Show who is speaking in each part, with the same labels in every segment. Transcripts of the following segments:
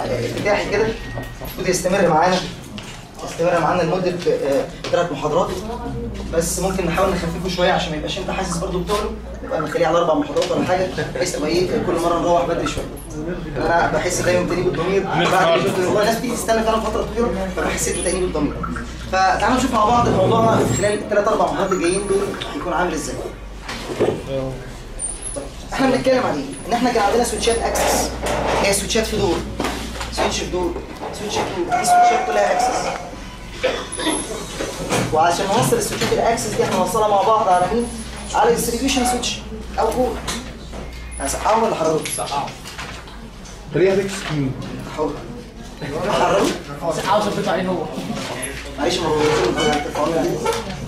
Speaker 1: افتتاحي كده المفروض يستمر معانا يستمر معانا لمده ثلاث محاضرات بس ممكن نحاول نخففه شويه عشان ما يبقاش انت حاسس برضه بتقله نبقى نخليه على اربع محاضرات ولا حاجه بحيث تبقى ايه كل مره نروح بدري شويه انا بحس دايما تاني بالضمير بعد ما شفت والله ناس بتيجي تستنى فعلا فتره طويله فبحس تاني بالضمير فتعالوا نشوف مع بعض الموضوع في خلال الثلاث اربع محاضرات الجايين دول هيكون عامل ازاي احنا بنتكلم عن ايه؟ ان احنا كان عندنا سويتشات اكسس هي سويتشات في دور سويتش في دور سويتش في دور دي سويتشات كلها اكسس وعشان نوصل السويتشات الاكسس دي احنا نوصلها مع بعض على مين؟ على ديستريبيوشن سويتش او كور هسقعهم ولا حررهم؟
Speaker 2: سقعوا
Speaker 3: خليها تكس سكين
Speaker 1: حررهم حررهم؟
Speaker 2: سقعوا ثبتوا عليه هو
Speaker 1: معلش ما هو تفاهمنا دي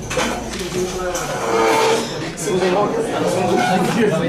Speaker 1: سيبه زي ما هو كده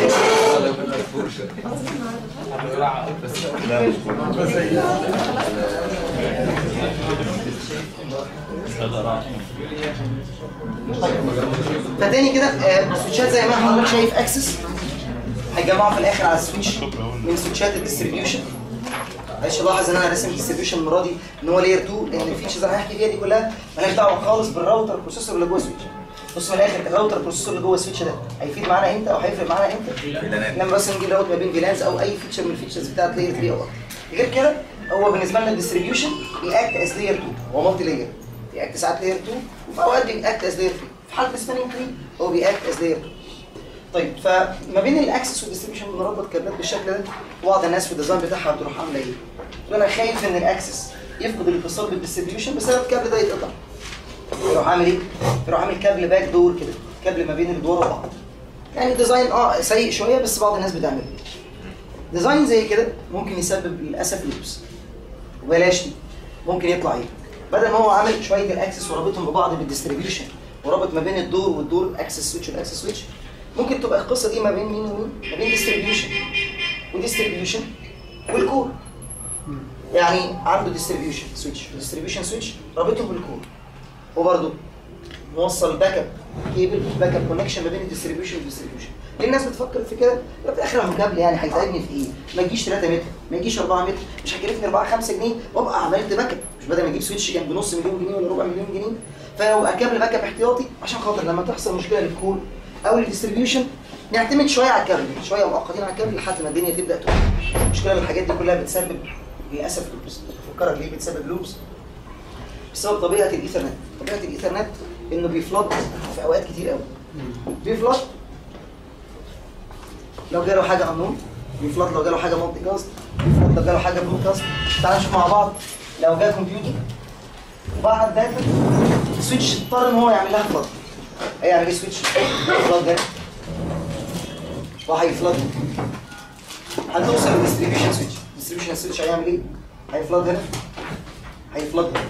Speaker 1: فتاني كده آه، السويتشات زي ما حضرتك شايف اكسس هيجمعوا في الاخر على السويتش من سويتشات الديستريبيوشن معلش لاحظ ان انا راسم ديستريبيوشن المره دي ان هو لاير 2 لان الفيتشرز اللي هحكي فيها دي كلها مالهاش دعوه خالص بالراوتر بروسيسور اللي جوه السويتش بص من الاخر الراوتر بروسيسور اللي جوه السويتش ده هيفيد معانا امتى او هيفرق معانا امتى لما بس نجيب راوت ما بين فيلانز او اي فيتشر من الفيتشرز بتاعت لاير 3 او أكتر. غير كده هو بالنسبه لنا الديستريبيوشن بيأكت از لاير 2 هو مالتي لاير بيأكت ساعات لاير 2 وفي اوقات بيأكت از لاير 3 في حاله السبانينج 3 هو بيأكت از لاير 2 طيب فما بين الاكسس والديستريبيوشن بنربط كابلات بالشكل ده بعض الناس في الديزاين بتاعها بتروح عامله ايه؟ تقول انا خايف ان الاكسس يفقد الاتصال بالديستريبيوشن بسبب الكابل ده يتقطع يروح عامل ايه؟ يروح عامل كابل باك دور كده كابل ما بين الدور وبعض يعني ديزاين اه سيء شويه بس بعض الناس بتعمله ديزاين زي كده ممكن يسبب للاسف لوبس وبلاش دي ممكن يطلع ايه؟ بدل ما هو عامل شويه الاكسس ورابطهم ببعض بالديستريبيوشن ورابط ما بين الدور والدور الاكسس سويتش والاكسس سويتش ممكن تبقى القصه دي ما بين مين ومين؟ ما بين ديستريبيوشن وديستريبيوشن والكور يعني عنده ديستريبيوشن سويتش ديستريبيوشن سويتش رابطهم بالكور وبرده موصل باك اب كيبل باك اب كونكشن ما بين الديستريبيوشن والديستريبيوشن ليه الناس بتفكر في كده؟ لا في الاخر هو كابل يعني هيتعبني في ايه؟ ما يجيش 3 متر ما يجيش 4 متر مش هيكلفني 4 5 جنيه وابقى عملت باك اب مش بدل ما اجيب سويتش كان بنص مليون جنيه ولا ربع مليون جنيه فيبقى كابل باك اب احتياطي عشان خاطر لما تحصل مشكله للكول او للديستريبيوشن نعتمد شويه على الكابل شويه مؤقتين على الكابل لحد ما الدنيا تبدا تقوم المشكله من الحاجات دي كلها بتسبب للاسف لوبس افكرك ليه بتسبب لوبس بسبب طبيعه الايثرنت طبيعه الايثرنت انه بيفلط في اوقات كتير قوي بيفلط لو جاله حاجه انون بيفلط لو جاله حاجه مالتي كاست بيفلط لو جاله حاجه برودكاست تعال نشوف مع بعض لو جه كمبيوتر وبعت داتا السويتش اضطر ان هو يعمل لها فلط هيعمل ايه سويتش فلط ده وهيفلط هتوصل للديستريبيوشن سويتش الديستريبيوشن سويتش هيعمل ايه هيفلط هنا هيفلط هنا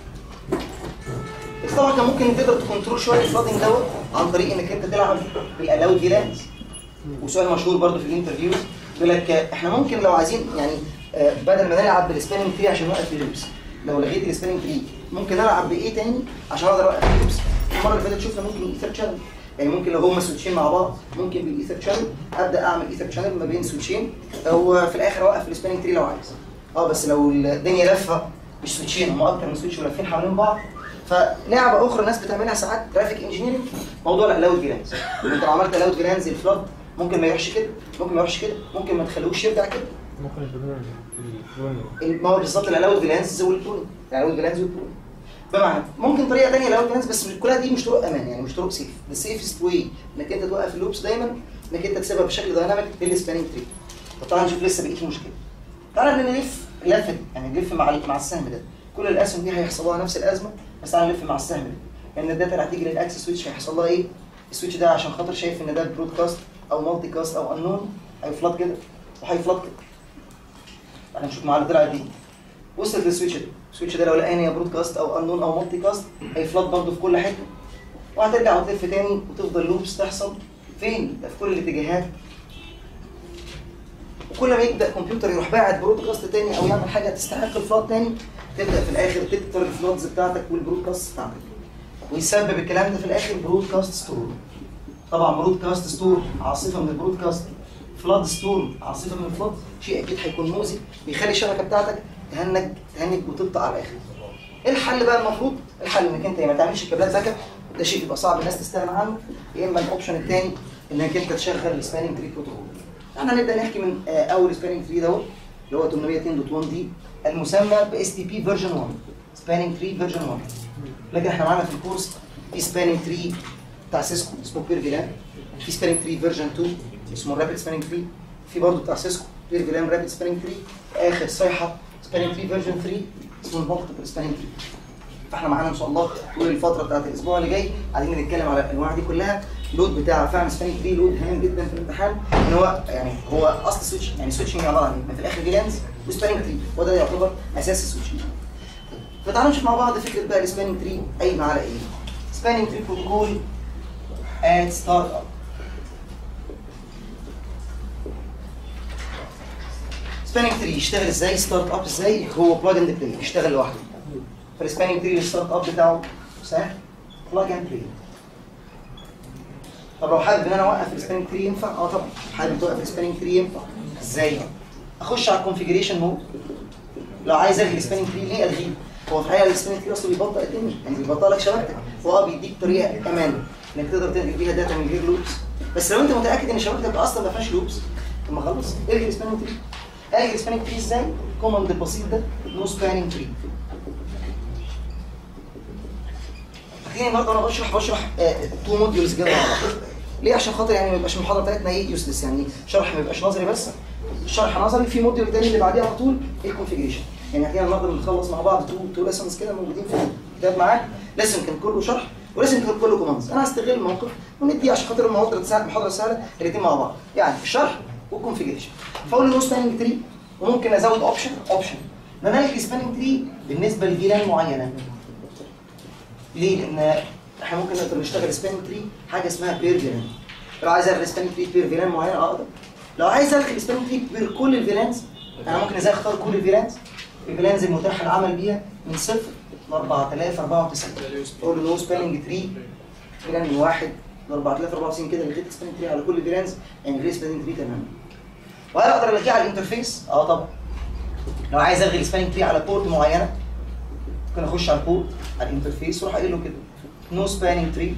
Speaker 1: بس طبعا كان ممكن تقدر تكنترول شويه الفلاتنج دوت عن طريق انك انت تلعب بالالاود فيلانز وسؤال مشهور برضو في الانترفيوز يقول لك آه، احنا ممكن لو عايزين يعني آه، بدل ما نلعب بالسباننج تري عشان نوقف اللوبس لو لغيت السباننج تري ممكن العب بايه تاني عشان اقدر اوقف اللوبس المره اللي فاتت شفنا ممكن ايثر شانل يعني ممكن لو هما سويتشين مع بعض ممكن بالايثر شانل ابدا اعمل ايثر شانل ما بين سويتشين او في الاخر اوقف السباننج تري لو عايز اه بس لو الدنيا لفه مش سويتشين هم اكتر من سويتش ولافين حوالين بعض فلعبه اخرى الناس بتعملها ساعات جرافيك انجينيرنج موضوع الالاود فيلانز انت لو عملت الاود فيلانز الفلات ممكن ما يروحش كده ممكن ما يروحش كده ممكن ما تخلوش يرجع كده
Speaker 3: ممكن يبقى الكلون
Speaker 1: ما هو بالظبط الالاود فيلانز والبولينج الالاود فيلانز والبولينج بمعنى ممكن طريقه ثانيه الالاود فيلانز بس كلها دي مش طرق امان يعني مش طرق سيف السيفست واي انك انت توقف اللوبس دايما انك انت تسيبها بشكل دايناميك بالسبانينج تري طب تعالى نشوف لسه بقيه المشكله تعالى نلف لفه يعني نلف مع مع السهم ده كل الاسهم دي هيحصل لها نفس الازمه بس تعالى نلف مع السهم ده لان الداتا اللي هتيجي للاكسس سويتش هيحصل لها ايه؟ السويتش ده عشان خاطر شايف ان ده برودكاست او مالتي كاست او انون هيفلت كده وهيفلت كده تعالى نشوف مع الدرع دي وصلت للسويتش ده السويتش ده لو لقاني يا برودكاست او انون او مالتي كاست هيفلت برضه في كل حته وهترجع وتلف تاني وتفضل لوبس تحصل فين؟ ده في كل الاتجاهات وكل ما يبدا كمبيوتر يروح باعت برودكاست تاني او يعمل حاجه تستحق الفلات تاني تبدا في الاخر تكتر الفلاتز بتاعتك والبرودكاست بتاعتك ويسبب الكلام ده في الاخر برودكاست ستور طبعا برودكاست ستور عاصفه من البرودكاست فلاد ستورم عاصفه من الفلاد شيء اكيد هيكون مؤذي بيخلي الشبكه بتاعتك تهنج تهنج وتقطع على الاخر ايه الحل بقى المفروض الحل انك انت يا ما تعملش كابلات باك اب ده شيء بيبقى صعب الناس تستغنى عنه يا اما الاوبشن الثاني انك انت تشغل السباننج تري بروتوكول احنا هنبدا نحكي من آه، اول سباننج تري دوت اللي هو 802.1 دي المسمى باس تي بي فيرجن 1 سباننج تري فيرجن 1 لكن احنا معانا في الكورس في سباننج تري بتاع سيسكو اسمه بيرفيلان في سباننج تري فيرجن 2 اسمه رابيد سباننج تري في برضه بتاع سيسكو بيرفيلان رابيد سباننج تري اخر صيحه سباننج تري فيرجن 3 اسمه المالتيبل سباننج تري فاحنا معانا ان شاء الله طول الفتره بتاعت الاسبوع اللي جاي قاعدين نتكلم على الانواع دي كلها اللود بتاع فعلا سباننج تري لود هام جدا في الامتحان ان هو يعني هو اصل سويتش يعني سويتشنج عباره عن ايه؟ ما في الاخر فيلانز وسباننج تري وده يعتبر اساس السويتشنج فتعالوا نشوف مع بعض فكره بقى السباننج تري قايمه على ايه؟ سباننج تري بروتوكول ات ستارت اب سباننج تري يشتغل ازاي ستارت اب ازاي هو بلاج اند بلاي يشتغل لوحده فالسباننج تري الستارت اب بتاعه سهل بلاج اند بلاي طب لو حابب ان انا اوقف السباننج تري ينفع؟ اه طبعا حابب توقف السباننج تري ينفع ازاي؟ اخش على الكونفيجريشن مود لو عايز الغي السباننج تري ليه الغيه؟ هو في الحقيقه السباننج تري اصلا بيبطئ الدنيا يعني بيبطئ لك شبكتك هو اه بيديك طريقه امان انك تقدر تنقل بيها داتا من غير لوبس بس لو انت متاكد ان شبكتك اصلا ما فيهاش لوبس طب ما خلاص الغي السباننج تري الغي السباننج تري ازاي؟ الكوماند البسيط ده نو سباننج تري فاكرين النهارده انا بشرح بشرح تو موديولز كده مع بعض ليه عشان خاطر يعني ما يبقاش المحاضره بتاعتنا ايه يوسلس يعني شرح ما يبقاش نظري بس الشرح نظري في موديول تاني اللي بعديه على طول الكونفيجريشن يعني احنا النهارده بنخلص مع بعض تو تو ليسنز كده موجودين في الكتاب معاك لازم كان كله شرح ولازم كان كله كوماندز انا هستغل الموقف وندي عشان خاطر المحاضره سهله المحاضره سهله الاثنين مع بعض يعني الشرح والكونفيجريشن فاقول له سباننج تري وممكن ازود اوبشن اوبشن ان انا الغي سباننج تري بالنسبه لفيلان معينه ليه؟ لان احنا ممكن نقدر نشتغل سباننج تري حاجه اسمها بير فيلان لو عايز الغي سباننج تري بير فيلان معين اقدر لو عايز الغي السباننج تري بير كل الفيلانز انا ممكن ازاي اختار كل الفيلانز الفيلانز المتاحه العمل بيها من صفر ل 4094 اقول له نو سباننج تري فيلان من واحد ل 4094 كده لغيت سباننج تري على كل الفيلانز يعني غير سباننج تري تماما وهل اقدر الغيه على الانترفيس؟ اه طبعا لو عايز الغي السباننج تري على بورت معينه ممكن اخش على البورت على الانترفيس واروح قايل له كده نو سباننج تري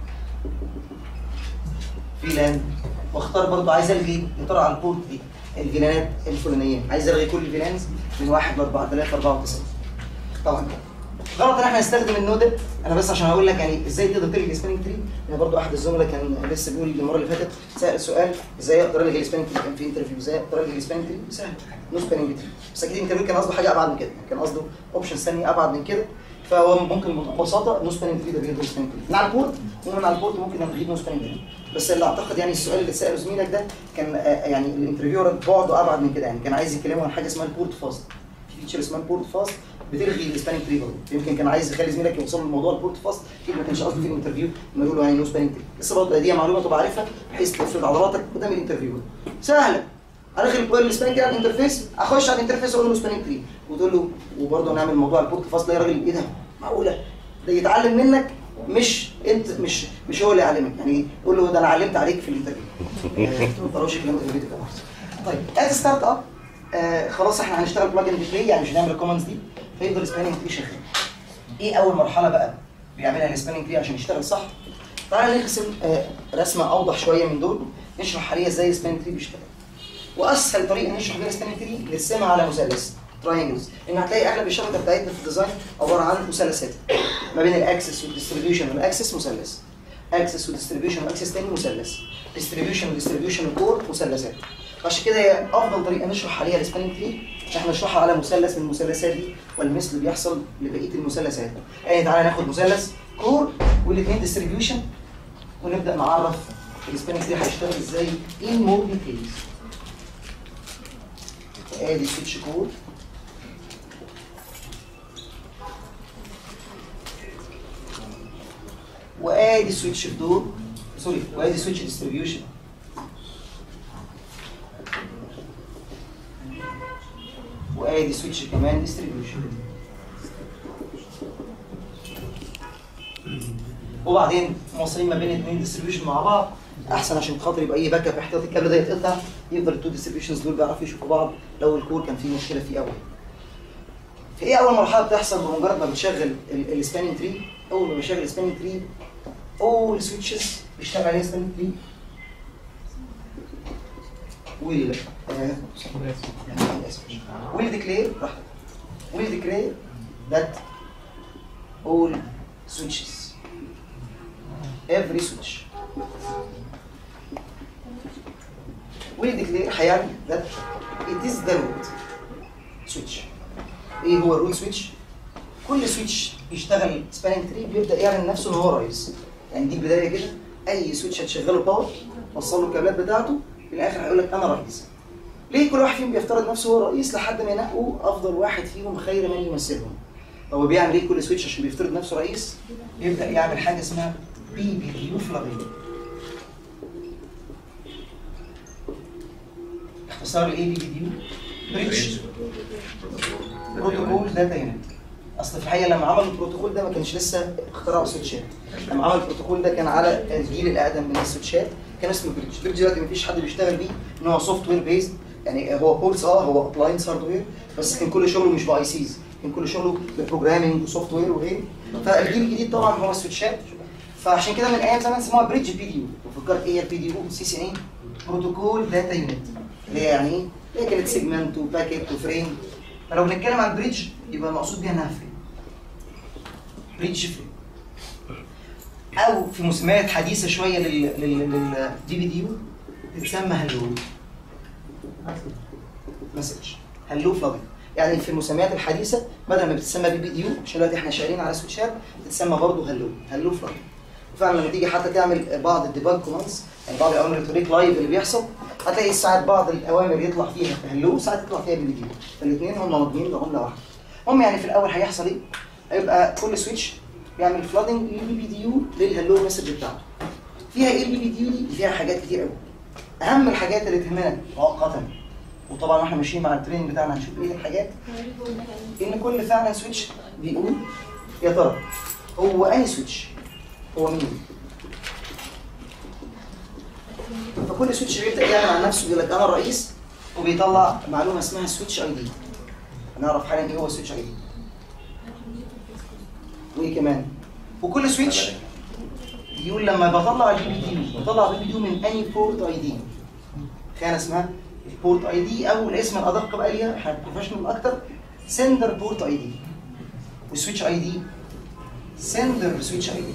Speaker 1: فيلان واختار برضه عايز الغي يا ترى على البورت دي الفيلانات الفلانيه عايز الغي كل الفيلانز من 1 ل 4094 طبعا غلط ان احنا نستخدم النودل انا بس عشان اقول لك يعني ازاي تقدر تلغي سباننج تري انا برضو احد الزملاء كان لسه بيقول المره اللي فاتت سال سؤال ازاي اقدر الغي سباننج تري كان في انترفيو ازاي اقدر الغي سباننج تري سهل نو سباننج تري بس اكيد الانترفيو كان قصده حاجه ابعد من كده كان قصده اوبشن ثاني ابعد من كده فهو ممكن ببساطه نو سباننج تري ده بيلغي سباننج تري من على البورت ومن على البورت ممكن نلغي نو سباننج تري بس اللي اعتقد يعني السؤال اللي ساله زميلك ده كان آه، يعني الانترفيور بعده ابعد من كده يعني كان عايز يكلمه عن حاجه اسمها البورت فاست في فيتشر اسمها البورت فاست بتلغي السباننج تري برضه يمكن كان عايز يخلي زميلك يوصل لموضوع البورت فاست اكيد ما كانش قصده في الانترفيو انه يقول له يعني نو سباننج تري بس برضه دي معلومه تبقى عارفها بحيث تفرض عضلاتك قدام الانترفيو سهله الغي السباننج تري على الانترفيس اخش على الانترفيس اقول له سباننج تري وتقول له وبرضه نعمل موضوع البورت فاست لا يا راجل ايه ده معقوله ده يتعلم منك مش انت مش مش هو اللي يعلمك يعني قول له ده انا علمت عليك في الانترفيو آه، ما تقراش الكلام ده في الفيديو كمان طيب ادي ستارت اب آه خلاص احنا هنشتغل بلاج اند بلاي يعني مش هنعمل الكومنتس دي فيفضل سباننج تري شغال ايه اول مرحله بقى بيعملها السباننج تري عشان يشتغل صح تعالى نرسم آه رسمه اوضح شويه من دول نشرح عليها ازاي السباننج تري بيشتغل واسهل طريقه نشرح بيها السباننج تري نرسمها على مثلث تراينجلز لان هتلاقي اغلب الشبكه بتاعتنا في الديزاين عباره عن مثلثات ما بين الاكسس والديستريبيوشن والاكسس مثلث اكسس وديستريبيوشن واكسس تاني مثلث ديستريبيوشن وديستريبيوشن وكور مثلثات عشان كده هي افضل طريقه نشرح عليها السباننج تري احنا نشرحها على مثلث من المثلثات دي والمثل بيحصل لبقيه المثلثات يعني تعالى ناخد مثلث كور والاثنين ديستريبيوشن ونبدا نعرف السباننج تري هيشتغل ازاي ان مور ديتيلز ادي سويتش كور وادي سويتش في دور سوري وادي سويتش ديستريبيوشن وادي سويتش كمان ديستريبيوشن وبعدين موصلين ما بين اثنين ديستريبيوشن مع بعض احسن عشان خاطر يبقى اي باك اب احتياطي الكابل ده يتقطع يفضل التو ديستريبيوشنز دول بيعرفوا يشوفوا بعض لو الكور كان فيه مشكله فيه اول في ايه اول مرحله بتحصل بمجرد ما بتشغل السبانينج تري اول ما بشغل السبانينج تري اول سويتشز بيشتغل عليها سبانينج تري ويل آه، يعني اسف will declare براحتك. will declare that all switches every switch will declare هيعمل that it is the root switch ايه هو الروت switch كل سويتش يشتغل سبانينج تري بيبدا يعلن نفسه ان هو رئيس يعني دي البدايه كده اي سويتش هتشغله باور وصل له الكابلات بتاعته في الاخر هيقول لك انا رئيس ليه كل واحد فيهم بيفترض نفسه هو رئيس لحد ما ينقوا افضل واحد فيهم خير من يمثلهم هو بيعمل ايه كل سويتش عشان بيفترض نفسه رئيس يبدا يعمل حاجه اسمها بي بي دي يو فلابين اختصار الاي بي دي يو بريتش بروتوكول داتا يونت اصل في الحقيقه لما عملوا البروتوكول ده ما كانش لسه اخترعوا السويتشات لما عملوا البروتوكول ده كان على الجيل الاقدم من السويتشات كان اسمه بريدج بريدج دلوقتي مفيش حد بيشتغل بيه ان هو سوفت وير بيزد يعني هو بورتس اه هو ابلاينس هاردوير بس كان كل شغله مش باي سيز كان كل شغله ببروجرامنج وسوفت وير وغيره فالجيل الجديد طبعا هو السويتشات فعشان كده من ايام زمان سموها بريدج بي دي يو وفكرت ايه البي دي يو سي سي ايه بروتوكول داتا يونت اللي هي يعني ايه؟ اللي هي كانت سيجمنت وباكيت وفريم فلو بنتكلم عن بريدج يبقى المقصود بيها انها فريم بريدج فريم او في مسميات حديثه شويه لل لل للدي بي دي يو تتسمى هلو مسج هلو فلابي يعني في المسميات الحديثه بدل ما بتتسمى بي بي دي يو عشان دلوقتي احنا شغالين على سويتشات بتتسمى برضه هلو هلو فلابي فعلا لما تيجي حتى تعمل بعض الديباج كوماندز يعني بعض الاوامر التوريك لايف اللي بيحصل هتلاقي ساعات بعض الاوامر يطلع فيها هلو وساعات يطلع فيها بي بي دي يو فالاثنين هم مضمونين بعمله واحده هم يعني في الاول هيحصل ايه؟ هيبقى كل سويتش يعمل فلادنج للبي بي دي يو للهلو مسج بتاعته فيها ايه البي بي دي يو دي؟ فيها حاجات كتير قوي اهم الحاجات اللي تهمنا مؤقتا وطبعا واحنا ماشيين مع التريننج بتاعنا هنشوف ايه الحاجات ان كل فعلا سويتش بيقول يا ترى هو انهي سويتش هو مين فكل سويتش بيبدا يعلن عن نفسه بيقول لك انا الرئيس وبيطلع معلومه اسمها سويتش اي دي هنعرف حالا ايه هو سويتش اي دي وايه كمان وكل سويتش يقول لما بطلع البي بي دي بطلع البي بي دي من اني بورت اي دي خانه اسمها البورت اي دي او الاسم الادق بقى ليها احنا بروفيشنال اكتر سندر بورت اي دي والسويتش اي دي سندر سويتش اي دي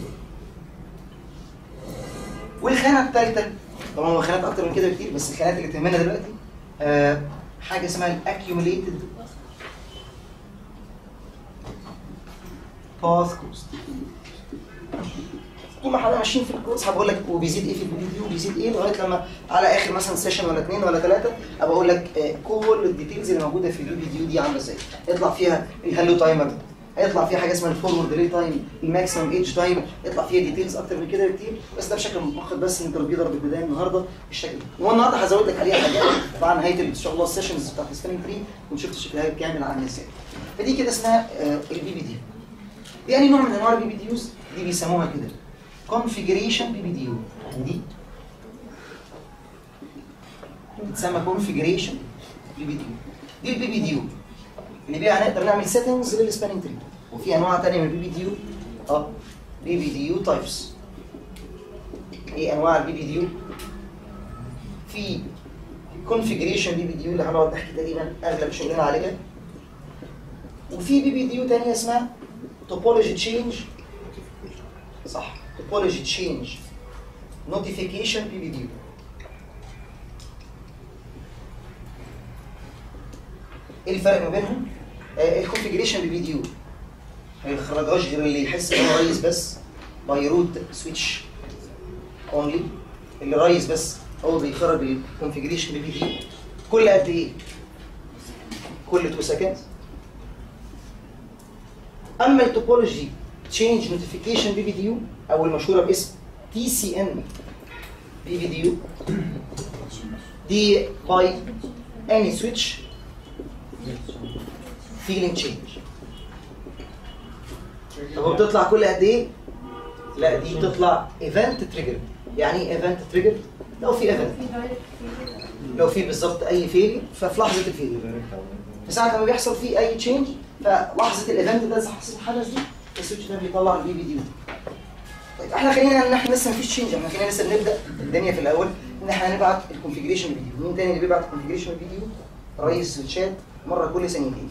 Speaker 1: والخانه الثالثه طبعا هو خانات اكتر من كده بكتير بس الخانات اللي تهمنا دلوقتي آه حاجه اسمها الاكيوميليتد باث كوست طول ما احنا ماشيين في الكورس هبقول لك وبيزيد ايه في الفيديو وبيزيد ايه لغايه لما على اخر مثلا سيشن ولا اثنين ولا ثلاثه ابقى اقول لك آه، كل الديتيلز اللي موجوده في الفيديو دي عامله ازاي يطلع فيها الهالو تايمر هيطلع فيها حاجه اسمها الفورورد ديلي تايم الماكسيمم ايدج تايم يطلع فيها ديتيلز اكتر من كده بكتير بس ده بشكل مؤقت بس انت لو بيضرب البدايه النهارده بالشكل ده والنهارده هزود لك عليها حاجات بعد نهايه ان شاء الله السيشنز بتاعت السبرينج 3 ونشوف شكلها كامل عامل ازاي فدي كده اسمها البي بي دي دي يعني نوع من انواع البي بي ديوز دي بيسموها كده configuration بي بي دي يو يعني دي بتسمى configuration بي بي دي يو دي البي بي دي يو اللي بيها هنقدر نعمل settings للسبانينج تري وفي انواع تانية من البي بي دي يو اه بي بي دي يو تايبس ايه انواع البي بي دي يو في configuration بي بي دي يو اللي هنقعد نحكي تقريبا اغلب شغلنا عليها وفي بي بي دي يو تانية اسمها topology change صح topology change notification بي بي دي يو ايه الفرق ما بينهم؟ آه الكونفجريشن بي بي دي يو ما يخرجهاش غير اللي يحس ان هو ريس بس باي روت سويتش اونلي اللي ريس بس هو بيخرج الكونفجريشن بي بي دي يو كل قد ايه؟ كل 2 سكند اما التوبولوجي تشينج نوتيفيكيشن بي بي دي يو او المشهوره باسم تي سي ان بي بي دي يو دي باي اني سويتش فيلينج تشينج طب هو بتطلع كل قد ايه؟ لا دي بتطلع ايفنت تريجر يعني ايه ايفنت تريجر؟ لو في ايفنت لو في بالظبط اي فيلير ففي لحظه الفيلير في ساعه لما بيحصل فيه اي تشينج فلحظه الايفنت ده لحظه الحدث دي السويتش ده بيطلع البي بي دي طيب احنا خلينا ان احنا لسه مفيش تشينج احنا خلينا لسه بنبدا الدنيا في الاول ان احنا هنبعت الكونفيجريشن فيديو مين تاني اللي بيبعت الكونفيجريشن فيديو رئيس الشات مره كل ثانيتين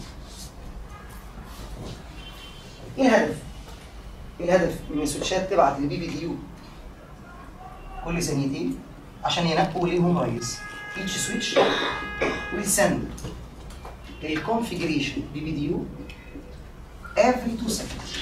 Speaker 1: ايه الهدف؟ ايه الهدف من السويتشات تبعت البي بي دي يو كل ثانيتين عشان ينقوا ليهم رئيس each switch will send a configuration BBDU every two seconds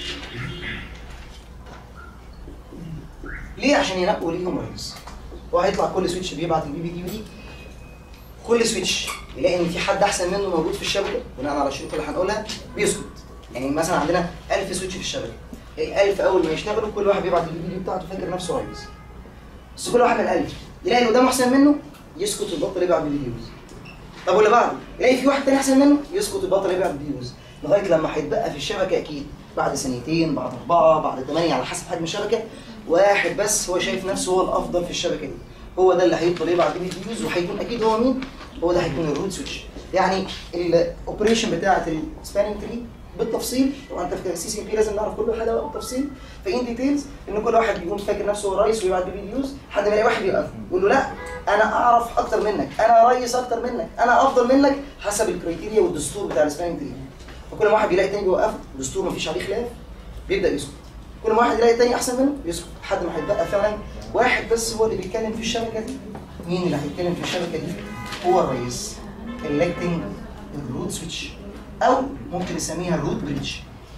Speaker 1: ليه عشان ينقوا ليهم رئيس هو هيطلع كل سويتش بيبعت البي بي دي دي كل سويتش يلاقي ان في حد احسن منه موجود في الشبكه بناء على الشروط اللي هنقولها بيسكت يعني مثلا عندنا 1000 سويتش في الشبكه ال 1000 اول ما يشتغلوا كل واحد بيبعت البي بي دي بتاعته فاكر نفسه رئيس بس كل واحد من ال1000 يلاقي اللي قدامه احسن منه يسكت ويبطل يبعت بي دي طب واللي بعده يلاقي في واحد تاني احسن منه يسكت ويبطل يبعت بي دي لغايه لما هيتبقى في الشبكه اكيد بعد ثانيتين بعد اربعه بعد ثمانيه على حسب حجم الشبكه واحد بس هو شايف نفسه هو الافضل في الشبكه دي هو ده اللي هيفضل يبعت بي دي وهيكون اكيد هو مين؟ هو ده هيكون الروت سويتش يعني الاوبريشن بتاعه السباننج تري بالتفصيل طبعا انت في السي سي بي لازم نعرف كل حاجه بالتفصيل فان ديتيلز ان كل واحد بيكون فاكر نفسه هو الرئيس ويبعت بي ديوز لحد ما يلاقي واحد يوقف يقول له لا انا اعرف اكتر منك انا رئيس اكتر منك انا افضل منك حسب الكريتيريا والدستور بتاع السباننج تري فكل ما واحد بيلاقي تاني بيوقفه الدستور ما فيش عليه خلاف بيبدا يسكت كل ما واحد يلاقي التاني احسن منه يسكت لحد ما هيتبقى فعلا واحد بس هو اللي بيتكلم في الشبكه دي مين اللي هيتكلم في الشبكه دي هو الرئيس electing الروت سويتش او ممكن نسميها الروت بريدج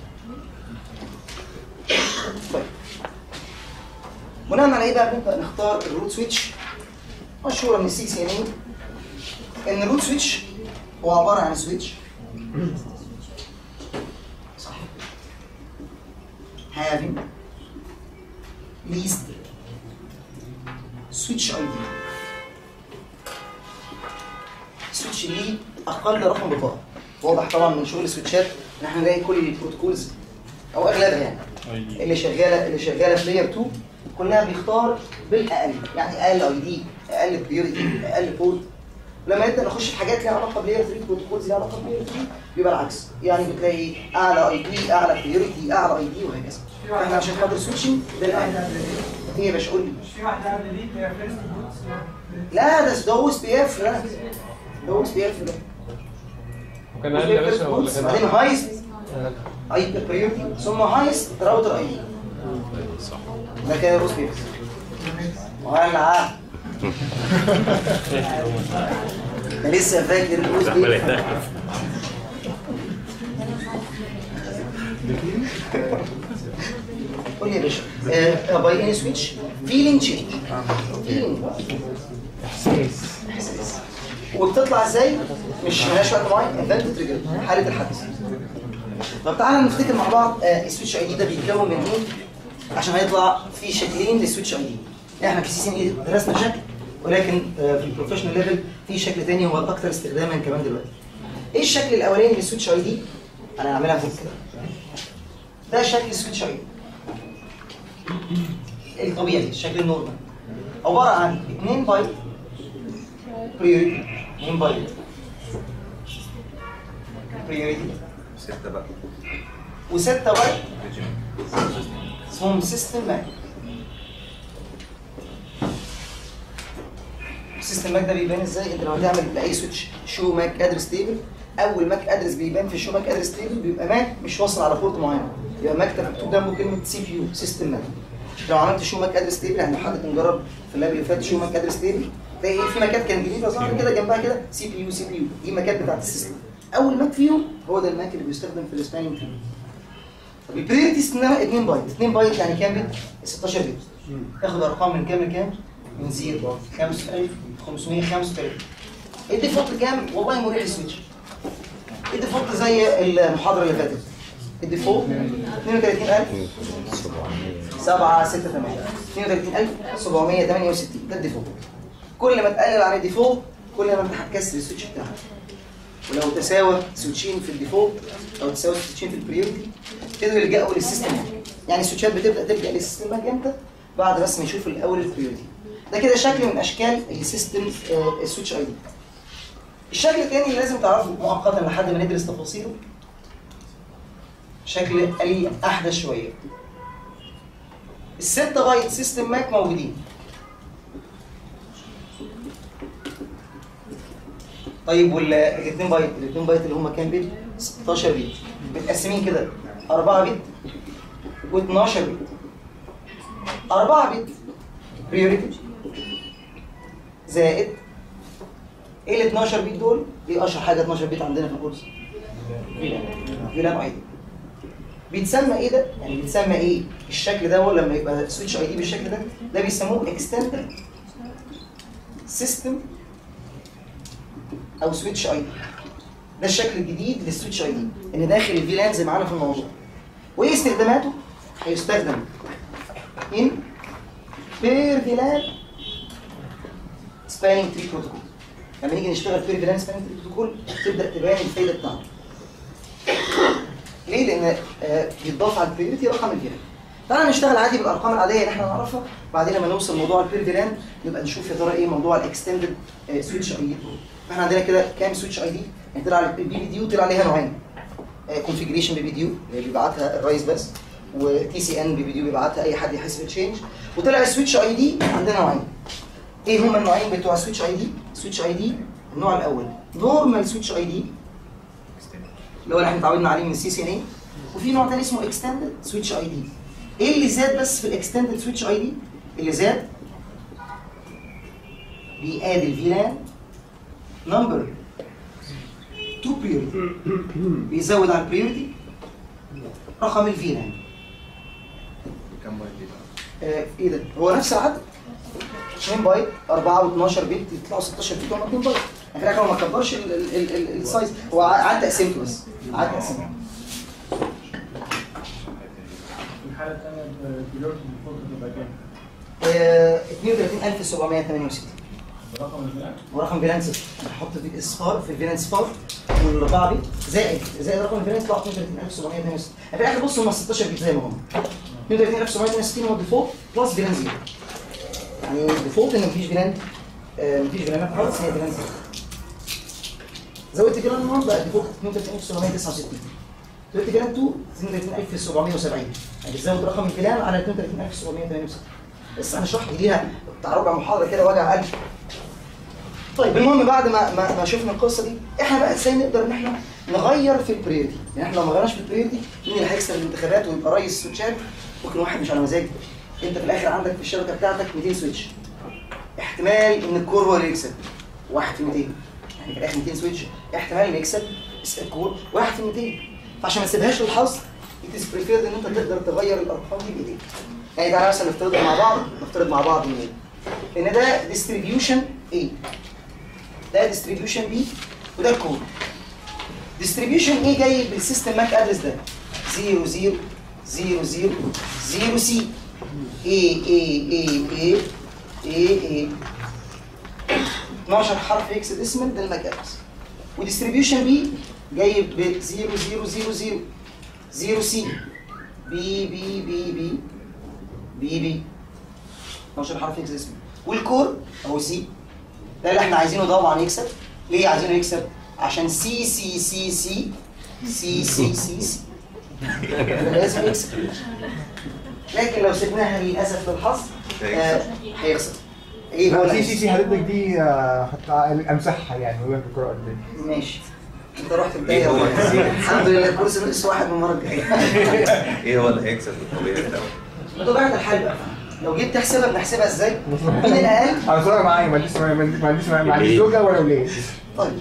Speaker 1: طيب بناء على ايه بقى بنبدا نختار الروت سويتش مشهوره من السي سي ان ان الروت سويتش هو عباره عن سويتش صح having least switch ID سويتش ليه اقل رقم بطاقه واضح طبعا من شغل السويتشات ان احنا نلاقي كل البروتوكولز او اغلبها يعني اللي شغاله اللي شغاله في لاير 2 كلها بيختار بالاقل يعني اقل اي دي اقل بريورتي اقل بورت لما نبدا نخش في حاجات ليها علاقه بلاير 3 بروتوكولز ليها علاقه بلاير 3 بيبقى العكس يعني بتلاقي اعلى اي دي اعلى بريورتي اعلى اي دي وهكذا فاحنا عشان خاطر سويتشنج ده الاقل ايه يا باشا قول لي
Speaker 2: في واحدة قبل دي هي فيرست بوتس
Speaker 1: لا ده ده هو اس بي اف لا ده هو اس بي اف ده
Speaker 3: وكان اقل يا باشا ولا كان
Speaker 1: بعدين
Speaker 3: أقل؟
Speaker 1: هايست اي بريورتي ثم هايست راوتر اي دي
Speaker 4: صح
Speaker 1: ده كده روس بيبس ولع أنا لسه فاكر الروس
Speaker 4: عمال
Speaker 1: بيبس
Speaker 4: يتنقل
Speaker 1: قول لي يا باشا باي اني سويتش فيلينج تشينج فيلينج احساس وبتطلع ازاي مش مالهاش وقت معين ايفنت تريجر حاله الحدث طب تعالى نفتكر مع بعض آه، السويتش اي دي ده بيتكون من ايه عشان هيطلع في شكلين للسويتش اي دي احنا في سي سي اي درسنا شكل ولكن آه، في البروفيشنال ليفل في شكل تاني هو الاكثر استخداما كمان دلوقتي ايه الشكل الاولاني للسويتش اي دي انا هعملها فوق كده ده شكل السويتش اي دي الطبيعي الشكل النورمال عباره عن 2 بايت بريوريتي 2 بايت بريوريتي
Speaker 5: ستة بقى
Speaker 1: وستة بايت اسمهم سيستم ماك السيستم ماك ده بيبان ازاي انت لو هتعمل لاي سويتش شو ماك ادرس تيبل اول ماك ادرس بيبان في الشو ماك ادرس تيبل بيبقى ماك مش واصل على بورت معين يبقى مكتب مكتوب جنبه كلمه سي بي يو سيستم ماك لو عملت شو ماك ادرس تيبل يعني لو حد كان جرب في اللاب اللي فات شو ماك ادرس تيبل تلاقي ايه في ماكات كان جديده ظاهره كده جنبها كده سي بي يو سي بي يو دي ماكات بتاعت السيستم اول ماك فيهم هو ده الماك اللي بيستخدم في السبانينج تري طب البريورتي اسمها 2 بايت 2 بايت يعني كام بت 16 بت تاخد ارقام من كام لكام من 0 5535 ايه الديفولت كام والله مريح السويتش ايه الديفولت زي المحاضره اللي فاتت الديفولت 32000 7 6 8 32768 ده الديفولت كل ما تقلل عن الديفولت كل ما انت هتكسر السويتش بتاعك ولو تساوى سويتشين في الديفولت او تساوى سويتشين في البريورتي تقدروا يلجأوا للسيستم ماك يعني السويتشات بتبدا تلجأ للسيستم ماك امتى؟ بعد بس ما يشوف الاول البريورتي ده كده شكل من اشكال السيستم آه، السويتش اي دي الشكل الثاني اللي لازم تعرفه مؤقتا لحد ما ندرس تفاصيله شكل قليل احدث شويه الستة بايت سيستم ماك موجودين طيب والاثنين بايت الاثنين بايت اللي هم كام بيت 16 بيت متقسمين كده 4 بيت و12 بيت 4 بيت بريوريتي زائد ايه ال 12 بيت دول؟ ايه اشهر حاجه 12 بيت عندنا في الكورس؟ فيلان فيلان اي دي بيتسمى ايه ده؟ يعني بيتسمى ايه؟ الشكل ده هو لما يبقى سويتش اي دي بالشكل ده ده بيسموه اكستندد سيستم او سويتش اي دي ده الشكل الجديد للسويتش اي دي ان داخل الفيلانز معانا في الموضوع وايه استخداماته؟ هيستخدم ان بير فيلان سبانينج تري بروتوكول لما نيجي نشتغل بير فيلان سبانينج تري بروتوكول تبدا تبان الفايده بتاعته ليه؟ لان آه، بيتضاف على البريورتي رقم الفيلان تعالى نشتغل عادي بالارقام العاديه اللي احنا نعرفها بعدين لما نوصل لموضوع البير فيلان نبقى نشوف يا ترى ايه موضوع الاكستندد سويتش اي دي احنا عندنا كده كام سويتش اي دي يعني طلع البي بي ديو طلع عليها نوعين كونفيجريشن بي بي ديو اللي بيبعتها الرئيس بس وتي سي ان بي بي ديو بيبعتها اي حد يحس بالتشينج وطلع السويتش اي دي عندنا نوعين ايه هما النوعين بتوع سويتش اي دي سويتش اي دي النوع الاول نورمال سويتش اي دي اللي هو اللي احنا اتعودنا عليه من السي سي ان اي وفي نوع تاني اسمه اكستندد سويتش اي دي ايه اللي زاد بس في الاكستندد سويتش اي دي اللي زاد بيقاد الفيلان نمبر تو بريورتي بيزود على البريورتي رقم الفيلان
Speaker 4: كم بايت دي بقى؟
Speaker 1: آه ايه ده هو نفس العدد 2 بايت 4 و12 بيت يطلعوا 16 بيت ولا 2 بايت يعني في الاخر هو ما كبرش ال- ال- ال- ال- السايز هو عاد تقسيمته بس عاد تقسيمته
Speaker 2: الحالة الثانية البيلوت المفروض تبقى كام؟
Speaker 1: آه 32768
Speaker 2: رقم البناء
Speaker 1: ورقم فيلانس هحط في اصفار في الفيلانس فار والاربعه بيت زائد زائد رقم الفيلانس يطلع 32762 في الاخر بصوا هم 16 بيت زي ما هم 32762 هو الديفولت بلس فيلان زيرو يعني الديفولت ان مفيش فيلان آه، مفيش فيلانات خالص هي فيلان زيرو زودت فيلان 1 بقى الديفولت 32769 زودت فيلان 2 32770 يعني بتزود رقم الفيلان على 32768 بس انا شرحت ليها بتاع ربع محاضره كده وجع قلب طيب المهم بعد ما ما, ما شفنا القصه دي احنا بقى ازاي نقدر ان احنا نغير في البريورتي يعني احنا لو ما غيرناش في البريورتي مين اللي هيكسب الانتخابات ويبقى رئيس سويتشات ممكن واحد مش على مزاجه انت في الاخر عندك في الشبكه بتاعتك 200 سويتش احتمال ان الكور هو اللي يكسب واحد في 200 يعني في الاخر 200 سويتش احتمال ان يكسب الكور واحد في 200 فعشان ما تسيبهاش للحظ it is preferred ان انت تقدر تغير الارقام دي بايديك يعني تعالى مثلا نفترضها مع بعض نفترض مع بعض ان ايه ان ده distribution A ده distribution B وده الكود distribution A جاي بالسيستم ماك ادرس ده 0 0 0 0 0 C A A A A A A 12 حرف اكس ديسمال ده الماك ادرس وديستريبيوشن بي جاي ب 0 0 0 0 0 سي بي بي بي بي بي بي 12 حرف اكس ديسمال والكور اهو سي ده اللي احنا عايزينه طبعا يكسب ليه عايزينه يكسب عشان سي سي سي سي سي سي سي سي لازم يكسب لكن لو سيبناها للاسف للحظ آه، هيخسر ايه هو
Speaker 5: لا سي
Speaker 1: اللي
Speaker 5: سي سي حضرتك دي آه، حتى امسحها يعني وهي في القراءة دي
Speaker 1: ماشي انت رحت
Speaker 4: إيه
Speaker 1: بدايه
Speaker 4: هو السي؟
Speaker 1: الحمد لله الكورس ناقص واحد من المره الجايه
Speaker 4: ايه هو اللي هيكسب الطبيعي ده؟
Speaker 1: بطبيعه الحال بقى لو جيت تحسبها بنحسبها ازاي؟ مين الاقل؟
Speaker 5: انا بصراحة معايا ما عنديش ما عنديش ما عنديش ما عنديش زوجة ولا ولاد
Speaker 1: طيب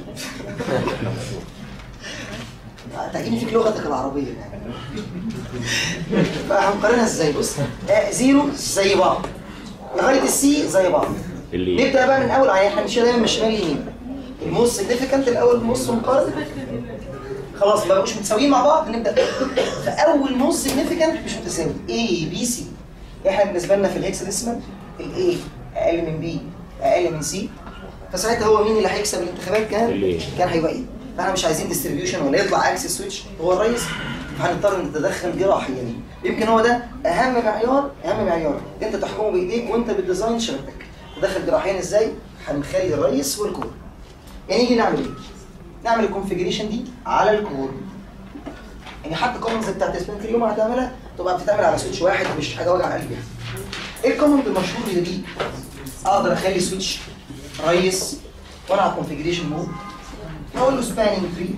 Speaker 1: تعجبني فيك لغتك العربية يعني فهنقارنها ازاي بص آه زيرو زي بعض لغاية السي زي بعض
Speaker 6: اللي
Speaker 1: نبدأ بقى من أول يعني احنا مش دايما من شمال يمين الموست سيجنيفيكانت الأول نص مقارن خلاص ما بقوش متساويين مع بعض نبدأ فأول موست سيجنيفيكانت مش متساوي A B C احنا بالنسبة لنا في الهكس ديسمال ال A أقل من B أقل من C فساعتها هو مين اللي هيكسب الانتخابات كان
Speaker 6: ال A.
Speaker 1: كان هيبقى ايه فاحنا مش عايزين ديستريبيوشن ولا يطلع عكس السويتش هو الرئيس فهنضطر نتدخل جراحيا يعني يمكن هو ده اهم معيار اهم معيار انت تحكمه بايديك وانت بتديزاين شبكتك تدخل جراحيا ازاي هنخلي الرئيس والكور يعني نيجي نعمل ايه؟ نعمل الكونفجريشن دي على الكور يعني حتى الكومنتس بتاعت سبرينت اليوم هتعملها تبقى بتتعمل على سويتش واحد مش حاجه وجع قلب يعني. ايه الكومنت المشهور اللي دي اقدر اخلي سويتش ريس وانا على الكونفجريشن مود اقول له سبانينج تري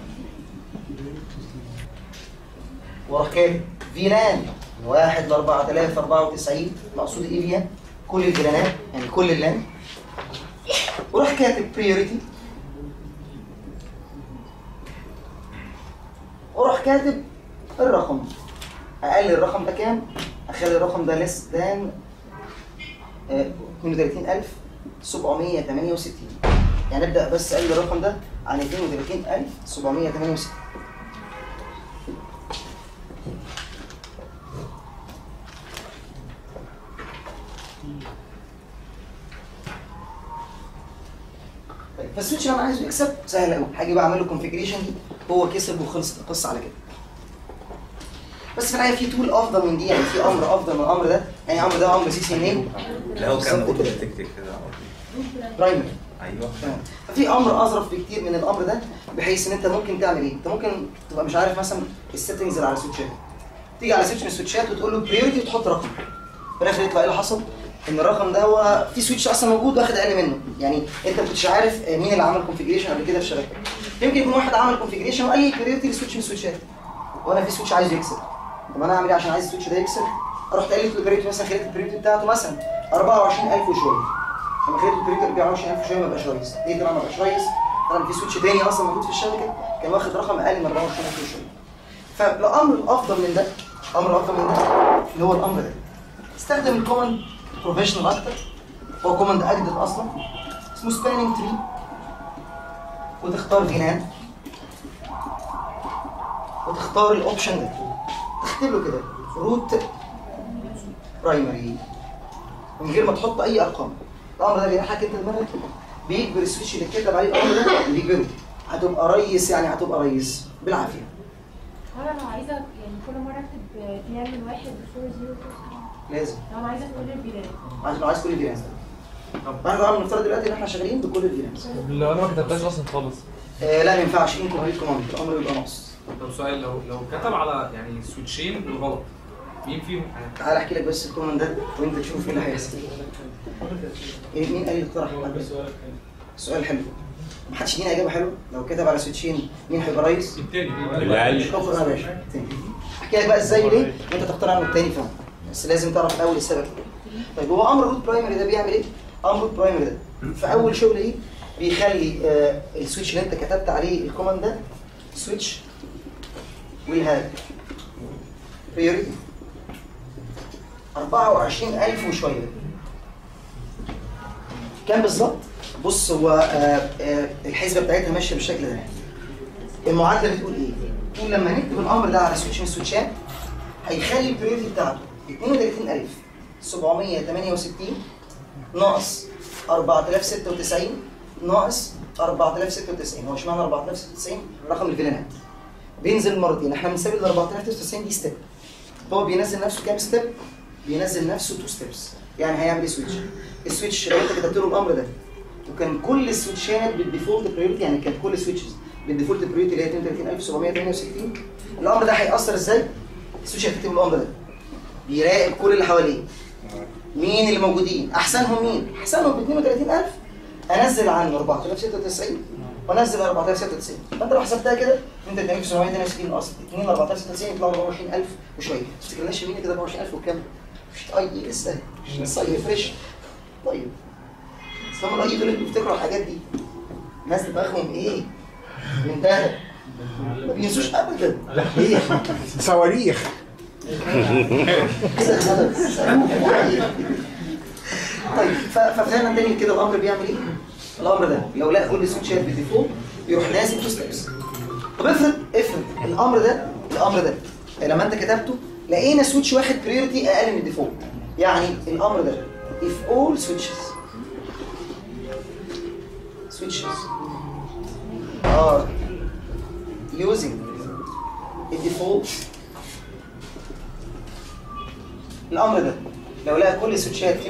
Speaker 1: واروح كاتب فيلان من 1 ل 4094 مقصود ايه فيها؟ كل الفيلانات يعني كل اللان وراح كاتب بريوريتي وراح كاتب الرقم اقل الرقم ده كام اخلي الرقم ده ليس ذان 32768 يعني ابدا بس اقل الرقم ده عن 32768 طيب فالسويتش اللي انا عايزه يكسب سهل قوي هاجي بعمل له كونفيجريشن دي هو كسب وخلصت القصه على كده بس في الحقيقه في تول افضل من دي يعني في امر افضل من الامر ده يعني الامر ده امر سي سي نيم
Speaker 4: لا هو كان
Speaker 1: بالظبط
Speaker 4: اوتو
Speaker 1: كده.
Speaker 4: ديتكتيف كده
Speaker 1: برايمري
Speaker 4: ايوه
Speaker 1: ففي امر اظرف بكتير من الامر ده بحيث ان انت ممكن تعمل ايه؟ انت ممكن تبقى مش عارف مثلا السيتنجز اللي على السويتشات تيجي على سويتش من السويتشات وتقول له بريورتي وتحط رقم في الاخر يطلع ايه اللي حصل؟ ان الرقم ده هو في سويتش اصلا موجود واخد اقل منه يعني انت ما كنتش عارف مين اللي عمل كونفيجريشن قبل كده في الشبكه يمكن يكون واحد عمل كونفيجريشن وقال لي بريورتي لسويتش من السويتشات وانا في سويتش عايز يكسب طب انا اعمل ايه عشان عايز السويتش ده يكسب؟ رحت قايل له البريورتي مثلا خليت البريورتي بتاعته مثلا 24000 وشويه لما خليت البريورتي 24000 وشويه ما بقاش ريس ليه طبعا ما بقاش ريس؟ طبعا في سويتش تاني اصلا موجود في الشبكه كان واخد رقم اقل من 24000 وشويه فالامر الافضل من ده امر الافضل من ده اللي هو الامر ده استخدم الكوماند بروفيشنال اكتر هو كوماند اجدد اصلا اسمه سبانينج تري وتختار فينان وتختار الاوبشن ده تكتب له كده روت برايمري من غير ما تحط اي ارقام الامر ده بيضحك انت دماغك بيجبر السويتش اللي اتكتب عليه الامر ده بيجبره هتبقى ريس يعني هتبقى ريس بالعافيه
Speaker 6: وانا لو عايزه يعني كل مره اكتب فيها من واحد لفور زيرو
Speaker 1: لازم
Speaker 6: لو انا عايزه كل البلاد
Speaker 1: عشان لو عايز كل الفيرانس طب احنا طبعا بنفترض دلوقتي ان احنا شغالين بكل الفيرانس
Speaker 3: لو انا ما كتبتهاش اصلا خالص
Speaker 1: آه لا ما ينفعش انكمبليت كوماند الامر بيبقى ناقص
Speaker 7: طب سؤال لو لو كتب على يعني سويتشين بالغلط مين فيهم
Speaker 1: تعال احكي لك بس الكوماند ده وانت تشوف ايه اللي هيحصل إيه مين قال لي اقترح سؤال حلو ما حدش يدينا اجابه حلوه لو كتب على سويتشين مين هيبقى رئيس؟
Speaker 7: التاني
Speaker 1: شكرا يا باشا تاني. احكي لك بقى ازاي ليه وانت تختار عنه التاني فاهم بس لازم تعرف الاول السبب طيب هو امر روت برايمري ده بيعمل ايه؟ امر روت برايمري ده في اول شغل ايه بيخلي آه السويتش اللي انت كتبت عليه الكوماند ده سويتش ويل هاف بريوريتي 24000 وشويه كام بالظبط؟ بص هو آه آه الحسبه بتاعتها ماشيه بالشكل ده المعادله بتقول ايه؟ بتقول لما نكتب الامر ده على سويتش من السويتشات هيخلي البريوريتي بتاعته 32768 ناقص 4096 ناقص 4096 هو اشمعنى 4096 رقم الفيلانات بينزل مرتين احنا بنسيب ال 4096 دي ستيب هو بينزل نفسه كام ستيب؟ بينزل نفسه تو ستيبس يعني هيعمل ايه سويتش؟ السويتش لو انت كتبت له الامر ده وكان كل السويتشات بالديفولت بريورتي يعني كانت كل السويتشز بالديفولت بريورتي اللي هي 32768 الامر ده هيأثر ازاي؟ السويتش هيكتب الامر ده بيراقب كل اللي حواليه مين اللي موجودين احسنهم مين احسنهم ب 32000 انزل عنه 4096 وانزل 4096 فانت لو حسبتها كده انت قدامك 762 ناقص 2 4096 يطلعوا 24000 وشويه ما تفتكرناش مين كده 24000 وكام مش اي لسه لسه اي فريش طيب بس هم الاي دول اللي بيفتكروا الحاجات دي الناس دماغهم ايه من ده ما بينسوش ابدا ايه
Speaker 5: صواريخ
Speaker 1: كده خلاص طيب ف- ففعلا تاني كده الامر بيعمل ايه؟ الامر ده لو لقى كل سويتشات بالديفولت يروح نازل تو ستيبس طب افرض افرض الامر ده الامر ده لما انت كتبته لقينا سويتش واخد بريورتي اقل من الديفولت يعني الامر ده if all switches switches are using a default الامر ده لو لقى كل السويتشات